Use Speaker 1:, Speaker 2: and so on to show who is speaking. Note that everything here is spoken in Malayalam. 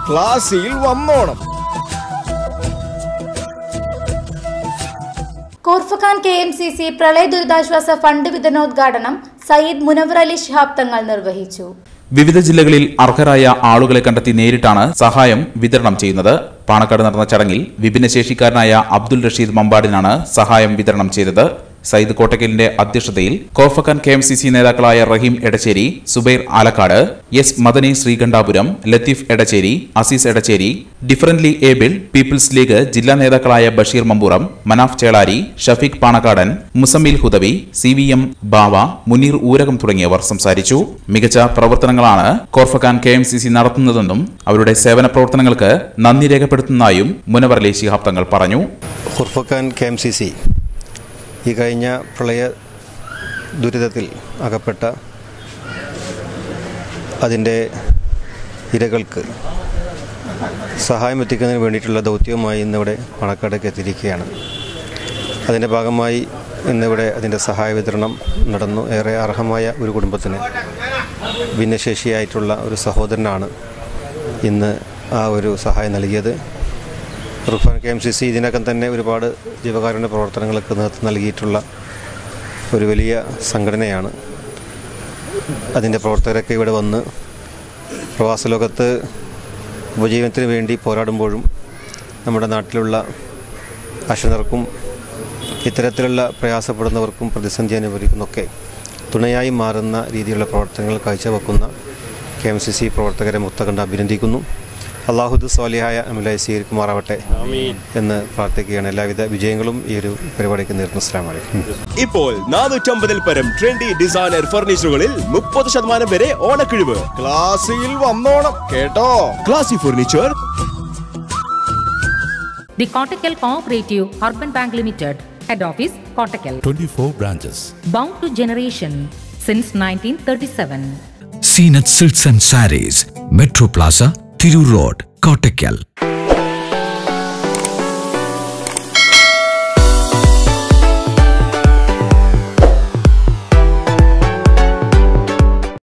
Speaker 1: ക്ലാസ്സിൽ വന്നോണം
Speaker 2: Khorfakkan K M C C പ്രളയ ദുരിതാശ്വാസ ഫണ്ട് വിതരണോദ്ഘാടനം സയ്യിദ് മുനവർ അലി ശിഹാബ് തങ്ങൾ നിർവഹിച്ചു
Speaker 3: വിവിധ ജില്ലകളിൽ അർഹരായ ആളുകളെ കണ്ടെത്തി നേരിട്ടാണ് സഹായം വിതരണം ചെയ്യുന്നത് പാണക്കാട് നടന്ന ചടങ്ങിൽ വിഭിന്നശേഷിക്കാരനായ അബ്ദുൽ റഷീദ് മമ്പാടിനാണ് സഹായം വിതരണം ചെയ്തത് സയ്യിദ് കോട്ടക്കലിന്റെ അധ്യക്ഷതയിൽ Khorfakkan K M C C നേതാക്കളായ Rahim Edacheri Zubair Alakkad S Madani Sreekandapuram Latheef Edacheri Aziz Edacheri differently able people's league ജില്ലാ നേതാക്കളായ Basheer Mampuram Manaf Chelari Shafeeq Panakkadan Muzammil Hudawi C V M Bava Muneer Oorakam തുടങ്ങിയവർ സംസാരിച്ചു മികച്ച പ്രവർത്തനങ്ങളാണ് Khorfakkan K M C C നടത്തുന്നതെന്നും അവരുടെ സേവന പ്രവർത്തനങ്ങൾക്ക് നന്ദി രേഖപ്പെടുത്തുന്നതായും മുനവർലി ശിഹാബ് തങ്ങൾ പറഞ്ഞു
Speaker 4: Khorfakkan K M C C ഈ കഴിഞ്ഞ പ്രളയ ദുരിതത്തിൽ അകപ്പെട്ട അതിൻ്റെ ഇരകൾക്ക് സഹായം എത്തിക്കുന്നതിന് വേണ്ടിയിട്ടുള്ള ദൗത്യവുമായി ഇന്നിവിടെ പണക്കാടേക്ക് എത്തിയിരിക്കുകയാണ് അതിൻ്റെ ഭാഗമായി ഇന്നിവിടെ അതിൻ്റെ സഹായ വിതരണം നടന്നു ഏറെ അർഹമായ ഒരു കുടുംബത്തിന് ഭിന്നശേഷിയായിട്ടുള്ള ഒരു സഹോദരനാണ് ഇന്ന് ആ ഒരു സഹായം നൽകിയത് റുഫാൻ കെ എം സി സി ഇതിനകം തന്നെ ഒരുപാട് ജീവകാരുണ്യ പ്രവർത്തനങ്ങൾക്ക് നേതൃത്വം നൽകിയിട്ടുള്ള ഒരു വലിയ സംഘടനയാണ് അതിൻ്റെ പ്രവർത്തകരൊക്കെ ഇവിടെ വന്ന് പ്രവാസ ലോകത്ത് ഉപജീവനത്തിന് വേണ്ടി പോരാടുമ്പോഴും നമ്മുടെ നാട്ടിലുള്ള അക്ഷരർക്കും ഇത്തരത്തിലുള്ള പ്രയാസപ്പെടുന്നവർക്കും പ്രതിസന്ധി അനുഭവിക്കുന്നൊക്കെ തുണയായി മാറുന്ന രീതിയിലുള്ള പ്രവർത്തനങ്ങൾ കാഴ്ചവെക്കുന്ന കെ എം സി സി പ്രവർത്തകരെ മുത്തകണ്ട് അഭിനന്ദിക്കുന്നു അള്ളാഹുദ് സ്വാലിഹായ അമലായി സ്വീകരിക്കുമാറാവട്ടെ എന്ന് പ്രാർത്ഥിക്കുകയാണ് എല്ലാവിധ വിജയങ്ങളും ഈ ഒരു പരിപാടിക്ക് നേരുന്നു അസ്സാം വലൈക്കും
Speaker 1: ഇപ്പോൾ നാനൂറ്റമ്പതിൽ പരം ട്രെൻഡി ഡിസൈനർ ഫർണിച്ചറുകളിൽ മുപ്പത് ശതമാനം വരെ ഓണക്കിഴിവ് ക്ലാസ്സിൽ വന്നോണം കേട്ടോ classy furniture
Speaker 5: The Kottakkal Cooperative Urban Bank Limited, Head Office, Kottakkal.
Speaker 6: 24 branches.
Speaker 5: Bound to generation since 1937.
Speaker 7: Zeenath silks and sarees metro plaza Tirur road Kottakkal